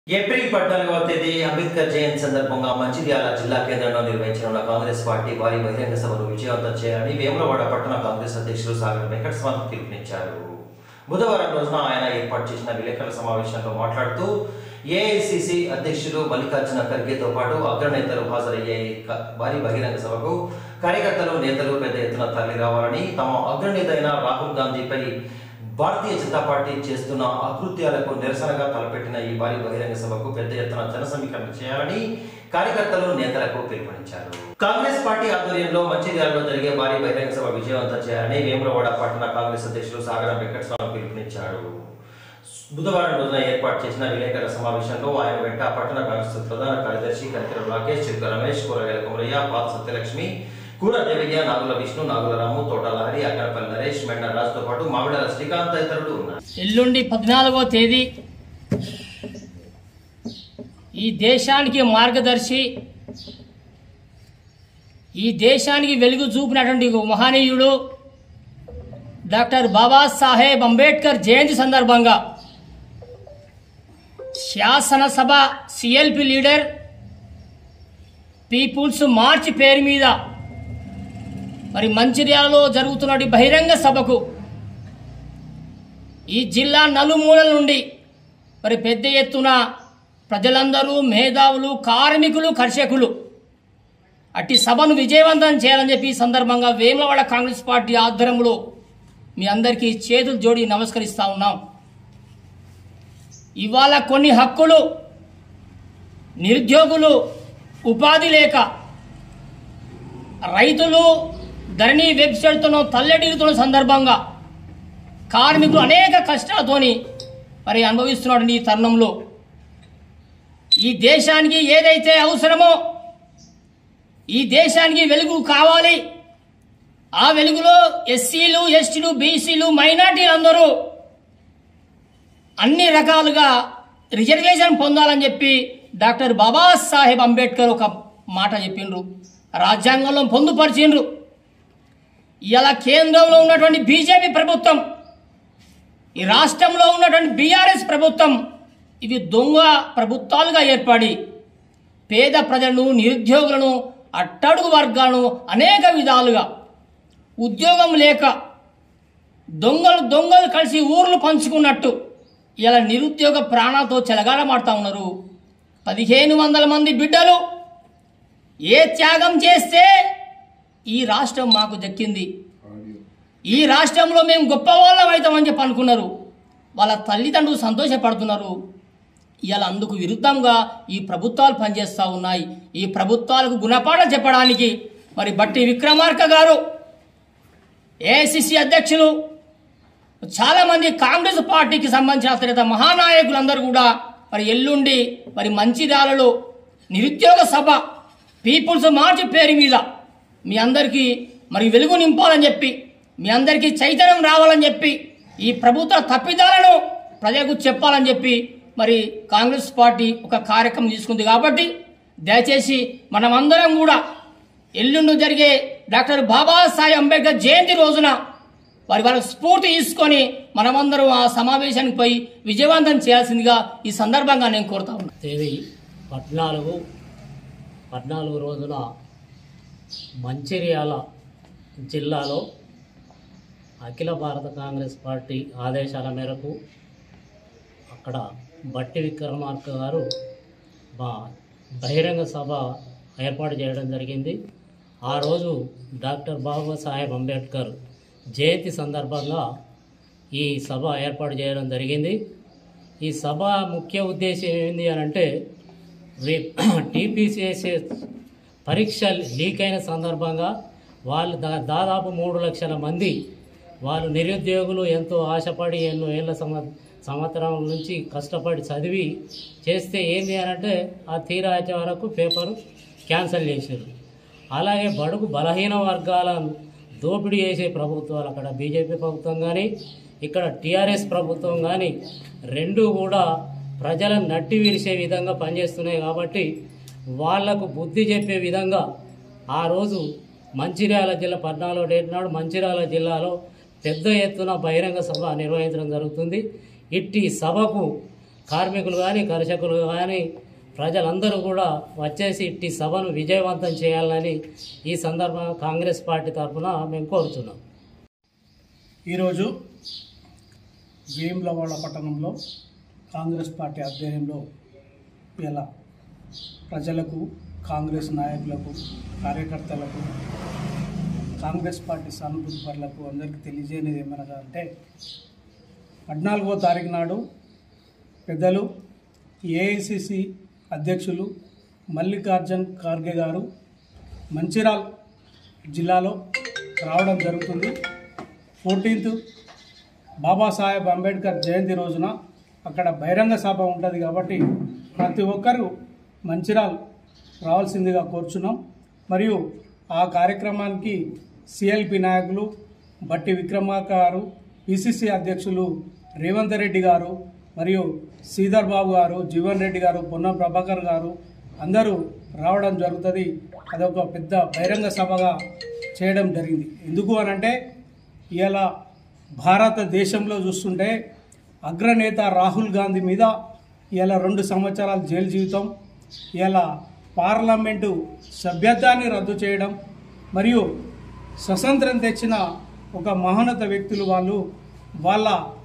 April పద్నాలుగవ తేదీ అంబేద్కర్ జయంతి సందర్భంగా మంచిర్యాల జిల్లా కేంద్రంలో నిర్వహించనున్న కాంగ్రెస్ పార్టీ భారీ బహిరంగ సభను విజయవంతం చేయాలని వేములవాడ పట్టణ కాంగ్రెస్ అధ్యక్షులు సాగర్ వెంకటస్వామి పిలుపునిచ్చారు బుధవారం రోజున ఆయన ఏర్పాటు చేసిన విలేకరుల సమావేశంలో మాట్లాడుతూ ఏఐసిసి అధ్యక్షులు మల్లికార్జున ఖర్గేతో పాటు అగ్రనేతలు హాజరయ్యే ఈ క- భారీ బహిరంగ సభకు కార్యకర్తలు నేతలు పెద్ద ఎత్తున తరలి రావాలని తమ అగ్రనేత అయిన రాహుల్ గాంధీపై భారతీయ జనతా పార్టీ చేస్తున్న అకృత్యాలకు నిరసనగా తలపెట్టిన ఈ భారీ బహిరంగ సభకు పెద్ద ఎత్తున జన సమీకరణ చేయాలని కార్యకర్తలు నేతలకు పిలుపునిచ్చారు కాంగ్రెస్ పార్టీ ఆధ్వర్యంలో మంచిర్యాలలో జరిగే భారీ బహిరంగ సభ విజయవంతం చేయాలని వేములవాడ పట్టణ కాంగ్రెస్ అధ్యక్షులు సాగరం వెంకటస్వామి పిలుపునిచ్చారు బుధవారం రోజున ఏర్పాటు చేసిన విలేకరుల సమావేశంలో ఆయన వెంట పట్టణ కాంగ్రెస్ ప్రధాన కార్యదర్శి కనికర రాకేష్ చిరుక రమేష్ కూరగాయల కుమరయ్య పాత సత్యలక్ష్మి కూర దేవయ్య నాగుల విష్ణు నాగుల రాము తోట లహరి అక్కడపల్లి నరేష్ మెండ రాజుతో పాటు మామిడాల శ్రీకాంత్ తదితరులు ఉన్నారు ఎల్లుండి పద్నాలుగో తేదీ ఈ దేశానికి మార్గదర్శి ఈ దేశానికి వెలుగు చూపినటువంటి ఒక మహనీయుడు డాక్టర్ బాబాసాహెబ్ అంబేద్కర్ జయంతి సందర్భంగా శాసనసభ సిఎల్పి లీడర్ పీపుల్స్ మార్చ్ పేరు మీద మరి మంచిర్యాలలో జరుగుతున్న బహిరంగ సభకు ఈ జిల్లా నలుమూలల నుండి మరి పెద్ద ఎత్తున ప్రజలందరూ మేధావులు కార్మికులు కర్షకులు అట్టి సభను విజయవంతం చేయాలని చెప్పి ఈ సందర్భంగా వేములవాడ కాంగ్రెస్ పార్టీ ఆధ్వర్యంలో మీ అందరికీ చేతులు జోడి నమస్కరిస్తా ఉన్నాం ఇవాళ కొన్ని హక్కులు నిరుద్యోగులు ఉపాధి లేక రైతులు ధరణి వెబ్సైట్తో తల్లెడిరుతున్న సందర్భంగా కార్మికులు అనేక కష్టాలతోని మరి అనుభవిస్తున్నటువంటి ఈ తరుణంలో ఈ దేశానికి ఏదైతే అవసరమో ఈ దేశానికి వెలుగు కావాలి ఆ వెలుగులో ఎస్సీలు ఎస్టీలు బీసీలు మైనార్టీలు అందరూ అన్ని రకాలుగా రిజర్వేషన్ పొందాలని చెప్పి డాక్టర్ బాబాసాహెబ్ అంబేద్కర్ ఒక మాట చెప్పిండ్రు రాజ్యాంగంలో పొందుపరిచిండ్రు ఇలా కేంద్రంలో ఉన్నటువంటి బీజేపీ ప్రభుత్వం ఈ రాష్ట్రంలో ఉన్నటువంటి బీఆర్ఎస్ ప్రభుత్వం ఇవి దొంగ ప్రభుత్వాలుగా ఏర్పడి పేద ప్రజలను నిరుద్యోగులను అట్టడుగు వర్గాలను అనేక విధాలుగా ఉద్యోగం లేక దొంగలు దొంగలు కలిసి ఊర్లు పంచుకున్నట్టు ఇలా నిరుద్యోగ ప్రాణాలతో చెలగాడమాడుతూ ఉన్నారు పదిహేను వందల మంది బిడ్డలు ఏ త్యాగం చేస్తే ఈ రాష్ట్రం మాకు దక్కింది ఈ రాష్ట్రంలో మేము గొప్ప వాళ్ళం అవుతామని చెప్పి అనుకున్నారు వాళ్ళ తల్లిదండ్రులు సంతోషపడుతున్నారు ఇవాళ అందుకు విరుద్ధంగా ఈ ప్రభుత్వాలు పనిచేస్తూ ఉన్నాయి ఈ ప్రభుత్వాలకు గుణపాఠం చెప్పడానికి మరి బట్టి విక్రమార్క గారు ఏఐసిసి అధ్యక్షులు చాలా మంది కాంగ్రెస్ పార్టీకి సంబంధించిన అతనిత మహానాయకులందరూ కూడా మరి ఎల్లుండి మరి మంచిర్యాలలో నిరుద్యోగ సభ పీపుల్స్ మార్చ్ పేరు మీద మీ అందరికీ మరి వెలుగు నింపాలని చెప్పి మీ అందరికీ చైతన్యం రావాలని చెప్పి ఈ ప్రభుత్వ తప్పిదాలను ప్రజలకు చెప్పాలని చెప్పి మరి కాంగ్రెస్ పార్టీ ఒక కార్యక్రమం తీసుకుంది కాబట్టి దయచేసి మనమందరం కూడా ఎల్లుండి జరిగే డాక్టర్ బాబాసాహెబ్ అంబేద్కర్ జయంతి రోజున వారి వాళ్ళ స్ఫూర్తి తీసుకొని మనమందరం ఆ సమావేశానికి పోయి విజయవంతం చేయాల్సిందిగా ఈ సందర్భంగా నేను కోరుతా ఉన్నాను తేదీ పద్నాలుగు పద్నాలుగు రోజున మంచిర్యాల జిల్లాలో అఖిల భారత కాంగ్రెస్ పార్టీ ఆదేశాల మేరకు అక్కడ బట్టి విక్రమార్క గారు మా బహిరంగ సభ ఏర్పాటు చేయడం జరిగింది ఆ రోజు డాక్టర్ బాబాసాహెబ్ అంబేద్కర్ జయంతి సందర్భంగా ఈ సభ ఏర్పాటు చేయడం జరిగింది ఈ సభ ముఖ్య ఉద్దేశం ఏంది అని అంటే టీపీసీఎస్ఎస్ పరీక్ష లీక్ అయిన సందర్భంగా వాళ్ళు దా దాదాపు మూడు లక్షల మంది వాళ్ళు నిరుద్యోగులు ఎంతో ఆశపడి ఎన్నో ఏళ్ళ సంవ సంవత్సరం నుంచి కష్టపడి చదివి చేస్తే ఏంది అని అంటే ఆ తీరా వచ్చే వరకు పేపరు క్యాన్సిల్ చేశారు అలాగే బడుగు బలహీన వర్గాలను దోపిడీ చేసే ప్రభుత్వాలు అక్కడ బీజేపీ ప్రభుత్వం కానీ ఇక్కడ టీఆర్ఎస్ ప్రభుత్వం కానీ రెండు కూడా ప్రజలను నట్టి విరిసే విధంగా పనిచేస్తున్నాయి కాబట్టి వాళ్లకు బుద్ధి చెప్పే విధంగా ఆ రోజు మంచిర్యాల జిల్లా పద్నాలుగో డేట్ నాడు మంచిర్యాల జిల్లాలో పెద్ద ఎత్తున బహిరంగ సభ నిర్వహించడం జరుగుతుంది ఇట్టి సభకు కార్మికులు కానీ కర్షకులు కానీ ప్రజలందరూ కూడా వచ్చేసి ఇట్టి సభను విజయవంతం చేయాలని ఈ సందర్భంగా కాంగ్రెస్ పార్టీ తరఫున మేము కోరుతున్నాం ఈరోజు వేములవాడ పట్టణంలో కాంగ్రెస్ పార్టీ ఆధ్వర్యంలో ఇలా ప్రజలకు కాంగ్రెస్ నాయకులకు కార్యకర్తలకు కాంగ్రెస్ పార్టీ సానుభూతి పరులకు అందరికీ తెలియజేయనిది ఏమనగా అంటే పద్నాలుగో తారీఖు నాడు పెద్దలు ఏఐసిసి అధ్యక్షులు మల్లికార్జున్ ఖార్గే గారు మంచిర్యాల్ జిల్లాలో రావడం జరుగుతుంది ఫోర్టీన్త్ బాబాసాహెబ్ అంబేద్కర్ జయంతి రోజున అక్కడ బహిరంగ సభ ఉంటుంది కాబట్టి ప్రతి ఒక్కరూ మంచిర్యాల్ రావాల్సిందిగా కోరుచున్నాం మరియు ఆ కార్యక్రమానికి సిఎల్పి నాయకులు బట్టి విక్రమార్క గారు పిసిసి అధ్యక్షులు రేవంత్ రెడ్డి గారు మరియు శ్రీధర్ బాబు గారు జీవన్ రెడ్డి గారు పొన్నం ప్రభాకర్ గారు అందరూ రావడం జరుగుతుంది అదొక పెద్ద బహిరంగ సభగా చేయడం జరిగింది ఎందుకు అనంటే ఇలా భారతదేశంలో చూస్తుంటే అగ్రనేత రాహుల్ గాంధీ మీద ఇలా రెండు సంవత్సరాల జైలు జీవితం ఇలా పార్లమెంటు సభ్యత్వాన్ని రద్దు చేయడం మరియు స్వతంత్రం తెచ్చిన ఒక మహోన్నత వ్యక్తులు వాళ్ళు వాళ్ళ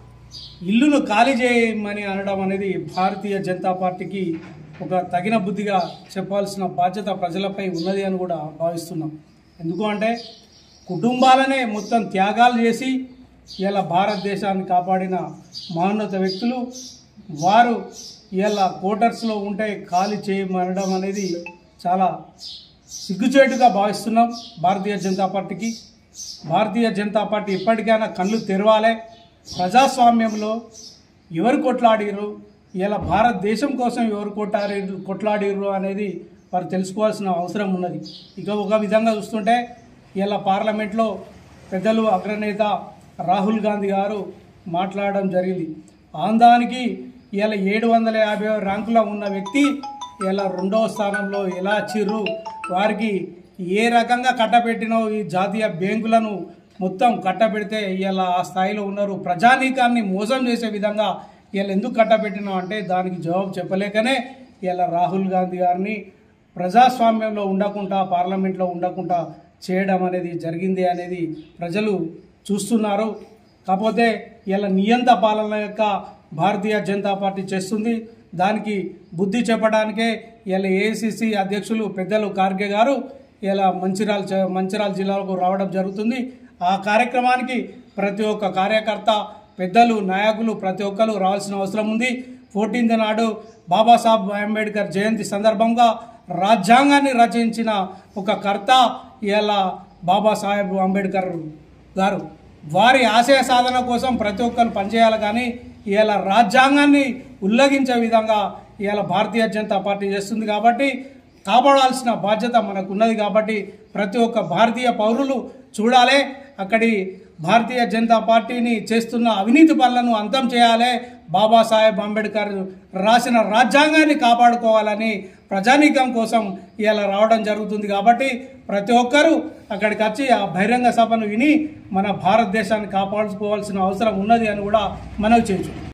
ఇల్లును ఖాళీ చేయమని అనడం అనేది భారతీయ జనతా పార్టీకి ఒక తగిన బుద్ధిగా చెప్పాల్సిన బాధ్యత ప్రజలపై ఉన్నది అని కూడా భావిస్తున్నాం ఎందుకు అంటే కుటుంబాలనే మొత్తం త్యాగాలు చేసి ఇలా భారతదేశాన్ని కాపాడిన మహోన్నత వ్యక్తులు వారు ఇలా కోటర్స్లో ఉంటే ఖాళీ చేయమనడం అనేది చాలా సిగ్గుచేటుగా భావిస్తున్నాం భారతీయ జనతా పార్టీకి భారతీయ జనతా పార్టీ ఇప్పటికైనా కళ్ళు తెరవాలి ప్రజాస్వామ్యంలో ఎవరు కొట్లాడిరు ఇలా భారతదేశం కోసం ఎవరు కొట్టారు కొట్లాడిరు అనేది వారు తెలుసుకోవాల్సిన అవసరం ఉన్నది ఇక ఒక విధంగా చూస్తుంటే ఇలా పార్లమెంట్లో పెద్దలు అగ్రనేత రాహుల్ గాంధీ గారు మాట్లాడడం జరిగింది ఆందానికి ఇలా ఏడు వందల యాభై ర్యాంకులో ఉన్న వ్యక్తి ఇలా రెండవ స్థానంలో ఎలా చిర్రు వారికి ఏ రకంగా కట్టబెట్టినో ఈ జాతీయ బ్యాంకులను మొత్తం కట్టబెడితే ఇలా ఆ స్థాయిలో ఉన్నారు ప్రజానీకాన్ని మోసం చేసే విధంగా వీళ్ళు ఎందుకు కట్టబెట్టినాం అంటే దానికి జవాబు చెప్పలేకనే ఇలా రాహుల్ గాంధీ గారిని ప్రజాస్వామ్యంలో ఉండకుండా పార్లమెంట్లో ఉండకుండా చేయడం అనేది జరిగింది అనేది ప్రజలు చూస్తున్నారు కాకపోతే ఇలా నియంత పాలన యొక్క భారతీయ జనతా పార్టీ చేస్తుంది దానికి బుద్ధి చెప్పడానికే ఇలా ఏఐసిసి అధ్యక్షులు పెద్దలు ఖార్గే గారు ఇలా మంచిర్యాల జ- మంచిర్యాల జిల్లాకు రావడం జరుగుతుంది ఆ కార్యక్రమానికి ప్రతి ఒక్క కార్యకర్త పెద్దలు నాయకులు ప్రతి ఒక్కరు రావాల్సిన అవసరం ఉంది ఫోర్టీన్త్ నాడు బాబాసాహెబ్ అంబేద్కర్ జయంతి సందర్భంగా రాజ్యాంగాన్ని రచించిన ఒక కర్త ఇలా బాబాసాహెబ్ అంబేద్కర్ గారు వారి ఆశయ సాధన కోసం ప్రతి ఒక్కరు పనిచేయాలి కానీ ఇలా రాజ్యాంగాన్ని ఉల్లంఘించే విధంగా ఇలా భారతీయ జనతా పార్టీ చేస్తుంది కాబట్టి కాపాడాల్సిన బాధ్యత మనకు ఉన్నది కాబట్టి ప్రతి ఒక్క భారతీయ పౌరులు చూడాలి అక్కడి భారతీయ జనతా పార్టీని చేస్తున్న అవినీతి పనులను అంతం చేయాలి బాబాసాహెబ్ అంబేద్కర్ రాసిన రాజ్యాంగాన్ని కాపాడుకోవాలని ప్రజానీకం కోసం ఇలా రావడం జరుగుతుంది కాబట్టి ప్రతి ఒక్కరూ అక్కడికి వచ్చి ఆ బహిరంగ సభను విని మన భారతదేశాన్ని కాపాడుకోవాల్సిన అవసరం ఉన్నది అని కూడా మనవి చేయొచ్చు